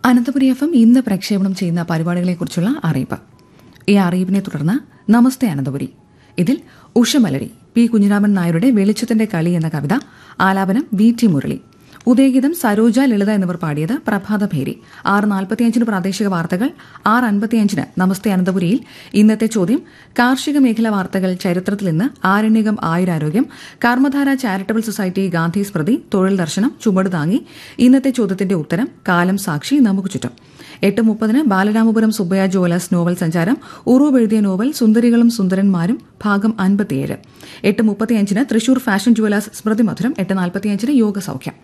Ananthapuri F M ഇന്ന് പ്രക്ഷേപണം ചെയ്യുന്ന പരിപാടികളെക്കുറിച്ചുള്ള അറിയിപ്പ് ഈ അറിയിപ്പിനെ തുടർന്ന് നമസ്തേ അനന്തപുരി ഇതിൽ ഉഷമലരി പി കുഞ്ഞിരാമൻ നായരുടെ വെളിച്ചത്തിന്റെ കളി എന്ന കവിത ആലാപനം വി ടി മുരളി ഉദയഗീതം സരോജ ലളിത എന്നിവർ പാടിയത് പ്രഭാത ഭേരി ആറ് നാൽപ്പത്തിയഞ്ചിന് പ്രാദേശിക വാർത്തകൾ ആറ് അൻപത്തിയഞ്ചിന് നമസ്തേ അനന്തപുരിയിൽ ഇന്നത്തെ ചോദ്യം കാർഷിക മേഖല വാർത്തകൾ ചരിത്രത്തിൽ നിന്ന് ആരണ്യകം ആയുരാരോഗ്യം കർമ്മധാര ചാരിറ്റബിൾ സൊസൈറ്റി ഗാന്ധി സ്മൃതി തൊഴിൽ ദർശനം ചുമട് താങ്ങി ഇന്നത്തെ ചോദ്യത്തിന്റെ ഉത്തരം കാലം സാക്ഷി നമുക്ക് ചുറ്റും എട്ട് മുപ്പതിന് ബാലരാമപുരം സുബ്ബയ്യ ജുവലേഴ്സ് നോവൽ സഞ്ചാരം ഉറൂബ് എഴുതിയ നോവൽ സുന്ദരികളും സുന്ദരന്മാരും ഭാഗം അൻപത്തിയേഴ് എട്ട് മുപ്പത്തിയഞ്ചിന് തൃശൂർ ഫാഷൻ ജുവലേഴ്സ് സ്മൃതി മധുരം എട്ട് നാൽപ്പത്തിയഞ്ചിന് യോഗസൗഖ്യം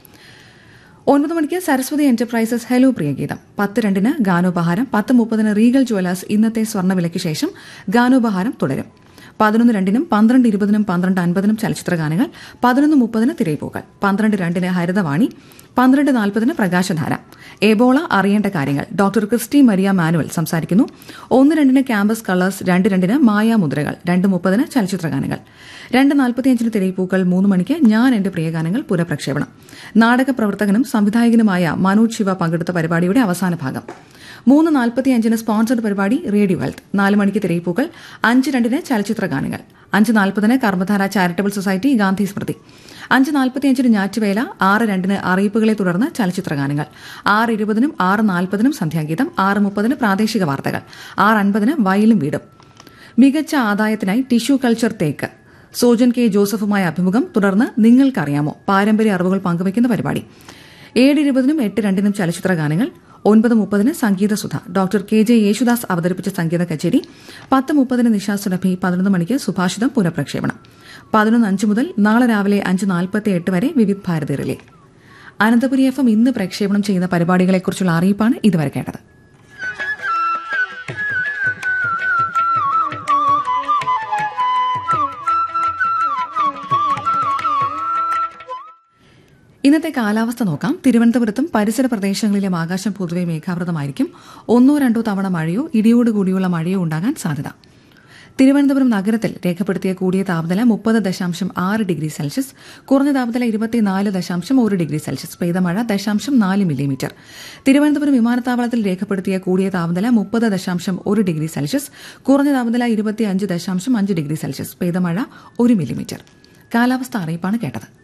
ഒൻപത് മണിക്ക് സരസ്വതി എന്റർപ്രൈസസ് ഹലോ പ്രിയഗീതം പത്ത് രണ്ടിന് ഗാനോപഹാരം പത്ത് മുപ്പതിന് റീഗൽ ജുവലേഴ്സ് ഇന്നത്തെ സ്വർണ്ണവിലയ്ക്ക് ശേഷം ഗാനോപഹാരം തുടരും പതിനൊന്ന് രണ്ടിനും പന്ത്രണ്ട് ഇരുപതിനും പന്ത്രണ്ട് അൻപതിനും ചലച്ചിത്ര ഗാനങ്ങൾ പതിനൊന്ന് മുപ്പതിന് തിരയിപ്പൂക്കൾ പന്ത്രണ്ട് രണ്ടിന് ഹരിതവാണി പന്ത്രണ്ട് നാൽപ്പതിന് പ്രകാശധാര എബോള അറിയേണ്ട കാര്യങ്ങൾ ഡോക്ടർ ക്രിസ്റ്റി മരിയ മാനുവൽ സംസാരിക്കുന്നു ഒന്ന് രണ്ടിന് ക്യാമ്പസ് കളേഴ്സ് രണ്ട് രണ്ടിന് മായാമുദ്രകൾ രണ്ട് മുപ്പതിന് ചലച്ചിത്ര ഗാനങ്ങൾ രണ്ട് നാൽപ്പത്തിയഞ്ചിന് തിരയിപ്പൂക്കൾ മൂന്ന് മണിക്ക് ഞാൻ എന്റെ പ്രിയഗാനങ്ങൾ പുനഃപ്രക്ഷേപണം നാടക പ്രവർത്തകനും സംവിധായകനുമായ മനോജ് ശിവ പങ്കെടുത്ത പരിപാടിയുടെ അവസാന ഭാഗം മൂന്ന് നാൽപ്പത്തിയഞ്ചിന് സ്പോൺസർഡ് പരിപാടി റേഡിയോ ഹെൽത്ത് നാല് മണിക്ക് തിരയിപ്പൂക്കൾ അഞ്ച് രണ്ടിന് ചലച്ചിത്ര ഗാനങ്ങൾ അഞ്ച് നാൽപ്പതിന് കർമ്മധാര ചാരിറ്റബിൾ സൊസൈറ്റി ഗാന്ധി സ്മൃതി അഞ്ച് നാൽപ്പത്തിയഞ്ചിന് ഞാറ്റുവേല ആറ് രണ്ടിന് അറിയിപ്പുകളെ തുടർന്ന് ചലച്ചിത്ര ഗാനങ്ങൾ ആറ് ഇരുപതിനും ആറ് നാൽപ്പതിനും സന്ധ്യാഗീതം ആറ് മുപ്പതിന് പ്രാദേശിക വാർത്തകൾ ആറ് അൻപതിന് വയലും വീടും മികച്ച ആദായത്തിനായി ടിഷ്യൂ കൾച്ചർ തേക്ക് സോജൻ കെ ജോസഫുമായ അഭിമുഖം തുടർന്ന് നിങ്ങൾക്കറിയാമോ പാരമ്പര്യ അറിവുകൾ പങ്കുവയ്ക്കുന്ന പരിപാടി ഏഴ് ഇരുപതിനും എട്ട് രണ്ടിനും ചലച്ചിത്ര ഗാനങ്ങൾ ഒൻപത് മുപ്പതിന് സംഗീത സുധ ഡോക്ടർ കെ ജെ യേശുദാസ് അവതരിപ്പിച്ച സംഗീത കച്ചേരി പത്ത് മുപ്പതിന് നിശാ സുരഭി പതിനൊന്ന് മണിക്ക് സുഭാഷിതം പുനഃപ്രക്ഷേപണം പതിനൊന്ന് അഞ്ച് മുതൽ നാളെ രാവിലെ അഞ്ച് നാൽപ്പത്തി എട്ട് വരെ Vividh Bharati relay Ananthapuri F M ഇന്ന് പ്രക്ഷേപണം ചെയ്യുന്ന പരിപാടികളെക്കുറിച്ചുള്ള അറിയിപ്പാണ് ഇതുവരെ കേട്ടത് ഇന്നത്തെ കാലാവസ്ഥ നോക്കാം തിരുവനന്തപുരത്തും പരിസര പ്രദേശങ്ങളിലും ആകാശം പൊതുവെ മേഘാവൃതമായിരിക്കും ഒന്നോ രണ്ടോ തവണ മഴയോ ഇടിയോടുകൂടിയുള്ള മഴയോ ഉണ്ടാകാൻ സാധ്യത തിരുവനന്തപുരം നഗരത്തിൽ രേഖപ്പെടുത്തിയ കൂടിയ താപനില മുപ്പത് ദശാംശം ആറ് ഡിഗ്രി സെൽഷ്യസ് കുറഞ്ഞ താപനില ഇരുപത്തിനാല് ദശാംശം ഒരു ഡിഗ്രി സെൽഷ്യസ് പെയ്ത മഴ ദശാംശം നാല് മില്ലിമീറ്റർ തിരുവനന്തപുരം വിമാനത്താവളത്തിൽ രേഖപ്പെടുത്തിയ കൂടിയ താപനില മുപ്പത് ദശാംശം ഒരു ഡിഗ്രി സെൽഷ്യസ് കുറഞ്ഞ താപനില ഇരുപത്തിയഞ്ച് ദശാംശം അഞ്ച് ഡിഗ്രി സെൽഷ്യസ് പെയ്ത മഴ ഒരു മില്ലിമീറ്റർ കാലാവസ്ഥ അറിയിപ്പാണ് കേട്ടത്